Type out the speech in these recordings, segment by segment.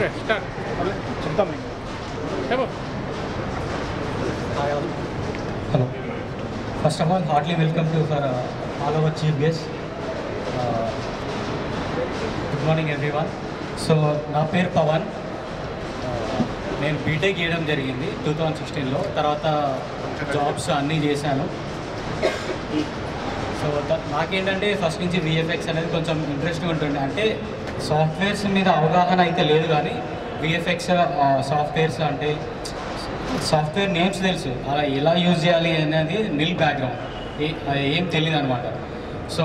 Okay start చెప్తాం మీకు చెప్పు Hello. First of all, heartily welcome to for uh, all our chief guests. Uh, good morning everyone. So నా పేరు Pawan Uh, నేను BTech చేయడం జరిగింది టూ థౌజండ్ సిక్స్టీన్లో తర్వాత జాబ్స్ అన్నీ చేశాను సో ద- నాకేంటంటే ఫస్ట్ నుంచి విఎఫ్ఎక్స్ అనేది కొంచెం ఇంట్రెస్ట్ ఉంటుండే అంటే సాఫ్ట్వేర్స్ మీద అవగాహన అయితే లేదు కానీ విఎఫ్ఎక్స్ సాఫ్ట్వేర్స్ అంటే సాఫ్ట్వేర్ నేమ్స్ తెలుసు అలా ఎలా యూజ్ చేయాలి అనేది నిల్ బ్యాక్గ్రౌండ్ ఏ- అది ఏం తెలియదు అనమాట సో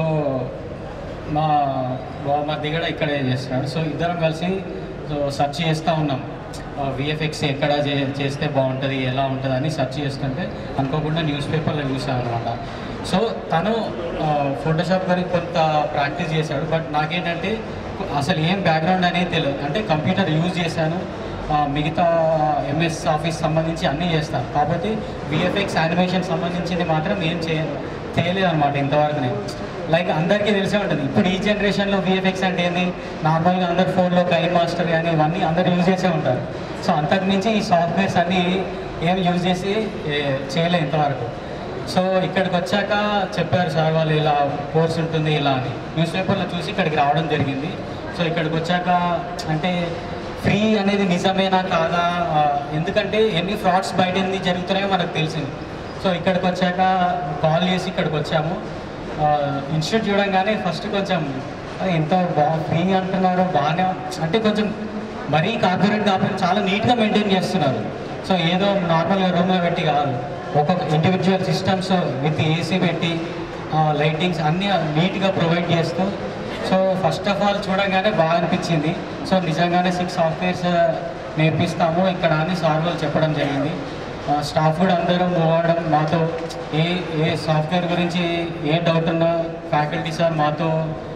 మా బా- మా దిగడ ఇక్కడే చేస్తున్నాడు సో ఇద్దరం కలిసి సో సెర్చ్ చేస్తూ ఉన్నాం విఎఫ్ఎక్స్ ఎక్కడ చే చేస్తే బాగుంటుంది ఎలా ఉంటుంది అని సెర్చ్ చేస్తుంటే అనుకోకుండా న్యూస్ పేపర్లో చూసాను అనమాట సో తను ఫోటోషాప్ గురించి కొంత ప్రాక్టీస్ చేశాడు బట్ నాకేంటంటే అసలు ఏం బ్యాక్గ్రౌండ్ అనేది తెలియదు అంటే కంప్యూటర్ యూజ్ చేశాను ఆ, మిగతా ఎంఎస్ ఆఫీస్ సంబంధించి అన్నీ చేస్తాను కాకపోతే విఎఫ్ఎక్స్ యానిమేషన్ సంబంధించింది మాత్రం ఏం చేయ చేయలేదు అనమాట ఇంతవరకు నేను లైక్ అందరికీ తెలిసే ఉంటుంది ఇప్పుడు ఈ జనరేషన్లో విఎఫ్ఎక్స్ అంటే ఏంది నార్మల్గా అందరు ఫోన్లో కైన్ మాస్టర్ కానీ ఇవన్నీ అందరు యూజ్ చేసే ఉంటారు సో అంతకుమించి ఈ సాఫ్ట్వేర్స్ అన్నీ ఏం యూజ్ చేసి ఏ, చేయలేదు ఇంతవరకు సో ఇక్కడికి వచ్చాక చెప్పారు సార్ వాళ్ళు ఇలా కోర్స్ ఉంటుంది ఇలా అని న్యూస్ పేపర్లో చూసి ఇక్కడికి రావడం జరిగింది సో ఇక్కడికి వచ్చాక అంటే ఫ్రీ అనేది నిజమేనా కాదా ఆ, ఎందుకంటే ఎన్ని ఫ్రాడ్స్ బయట ఎన్ని జరుగుతున్నాయో మనకు తెలిసింది సో ఇక్కడికి వచ్చాక కాల్ చేసి ఇక్కడికి వచ్చాము ఇన్స్టిట్యూట్ చూడంగానే ఫస్ట్ కొంచెం "అరే, ఎంత బా ఫ్రీ అంటున్నారు బాగానే అంటే కొంచెం మరీ కార్పొరేట్ కాకుండా చాలా నీట్గా మెయింటైన్ చేస్తున్నారు సో ఏదో నార్మల్గా రూమ్లో పెట్టి కాదు ఒక్కొక్క ఇండివిజువల్ సిస్టమ్స్ విత్ ఏసీ పెట్టి లైటింగ్స్ అన్నీ నీట్గా ప్రొవైడ్ చేస్తూ సో ఫస్ట్ ఆఫ్ ఆల్ చూడగానే బాగా అనిపించింది సో నిజంగానే సిక్స్ సాఫ్ట్వేర్స్ నేర్పిస్తాము ఇక్కడ అని సార్ వాళ్ళు చెప్పడం జరిగింది స్టాఫ్ కూడా అందరూ మూవ్ అవ్వడం మాతో ఏ ఏ సాఫ్ట్వేర్ గురించి ఏ డౌట్ ఉన్నా ఫ్యాకల్టీ సార్ మాతో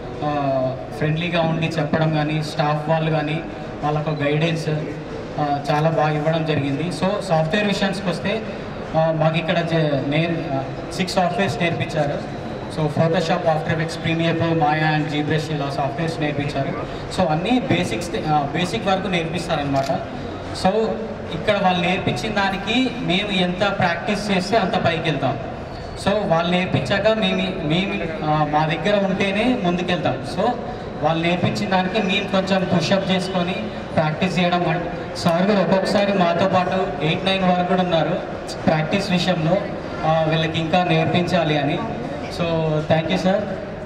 ఫ్రెండ్లీగా ఉండి చెప్పడం కానీ స్టాఫ్ వాళ్ళు కానీ వాళ్ళకు గైడెన్స్ చాలా బాగా ఇవ్వడం జరిగింది సో సాఫ్ట్వేర్ విషయానికి వస్తే ఆ, మాకు ఇక్కడ జే- నేర్ సిక్స్ సాఫ్ట్వేర్స్ నేర్పించారు so Photoshop After Effects Premiere Pro Maya and ZBrush ఇలా సాఫ్ట్వేర్స్ నేర్పించారు సో అన్నీ బేసిక్స్ బేసిక్ వరకు నేర్పిస్తారనమాట సో ఇక్కడ వాళ్ళు నేర్పించిన దానికి మేము ఎంత ప్రాక్టీస్ చేస్తే అంత పైకి వెళ్తాం సో వాళ్ళు నేర్పించాక మేము మేము ఆ, మా దగ్గర ఉంటేనే ముందుకెళ్తాం సో వాళ్ళు నేర్పించిన దానికి మేము కొంచెం పుషప్ చేసుకొని ప్రాక్టీస్ చేయడం అంటే సార్ కూడా ఒక్కొక్కసారి మాతో పాటు ఎయిట్ నైన్ వరకు కూడా ఉన్నారు ప్రాక్టీస్ విషయంలో ఆ, వీళ్ళకి ఇంకా నేర్పించాలి అని so thank you sir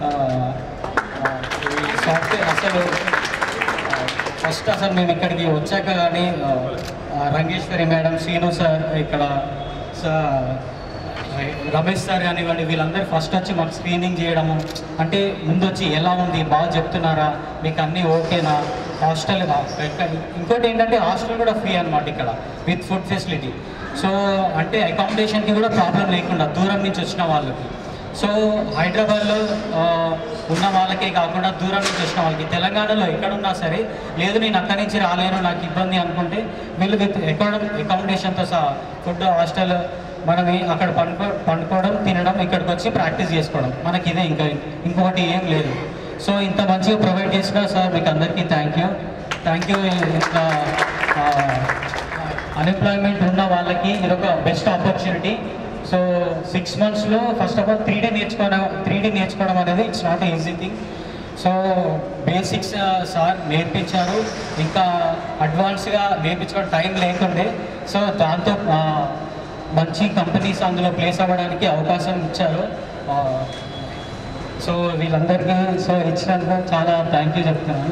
software అసలు ఫస్ట్ అసలు మేము ఇక్కడికి వచ్చాక కానీ ఆ, ఆ, రంగేశ్వరి మేడం శ్రీను సార్ ఇక్కడ సా- రమేష్ సార్ కానివ్వండి వీళ్ళందరూ ఫస్ట్ వచ్చి మాకు స్క్రీనింగ్ చేయడము అంటే ముందు వచ్చి ఎలా ఉంది బాగా చెప్తున్నారా మీకు అన్నీ ఓకేనా హాస్టల్ ఇంకోటి ఏంటంటే హాస్టల్ కూడా ఫ్రీ అనమాట ఇక్కడ విత్ ఫుడ్ ఫెసిలిటీ సో అంటే అకామిడేషన్కి కూడా ప్రాబ్లం లేకుండా దూరం నుంచి వచ్చిన వాళ్ళకి సో హైదరాబాద్లో ఆ, ఉన్న వాళ్ళకే కాకుండా దూరం నుంచి వచ్చిన వాళ్ళకి తెలంగాణలో ఎక్కడున్నా సరే లేదు నేను అక్కడి నుంచి రాలేను నాకు ఇబ్బంది అనుకుంటే వీళ్ళు విత్ అకాడమ్ అకామిడేషన్తో సహా ఫుడ్ హాస్టల్ మనం ఏ- అక్కడ పండుకో పండుకోవడం తినడం ఇక్కడికి వచ్చి ప్రాక్టీస్ చేసుకోవడం మనకి ఇదే ఇంకా ఇంకొకటి ఏం లేదు సో ఇంత మంచిగా ప్రొవైడ్ చేసిన సార్ మీకు అందరికీ థ్యాంక్ యూ థ్యాంక్ యూ ఇంత అన్ఎంప్లాయ్మెంట్ ఉన్న వాళ్ళకి ఇదొక బెస్ట్ ఆపర్చునిటీ సో సిక్స్ మంత్స్లో first of all three D నేర్చుకోవడం త్రీ డీ నేర్చుకోవడం అనేది it's not easy thing so basics sir నేర్పించారు ఇంకా అడ్వాన్స్గా నేర్పించుకోవడం టైం లేకుండే సో దాంతో ఆ, మంచి కంపెనీస్ అందులో ప్లేస్ అవ్వడానికి అవకాశం ఇచ్చారు ఆ, సో వీళ్ళందరికీ సో ఇచ్చినందుకు చాలా థ్యాంక్ యూ చెప్తున్నాను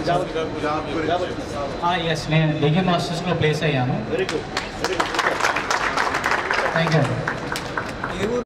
ఎస్ నేను డిగ్రీ మాస్టర్స్లో ప్లేస్ అయ్యాను వెరీ గుడ్ థ్యాంక్ యూ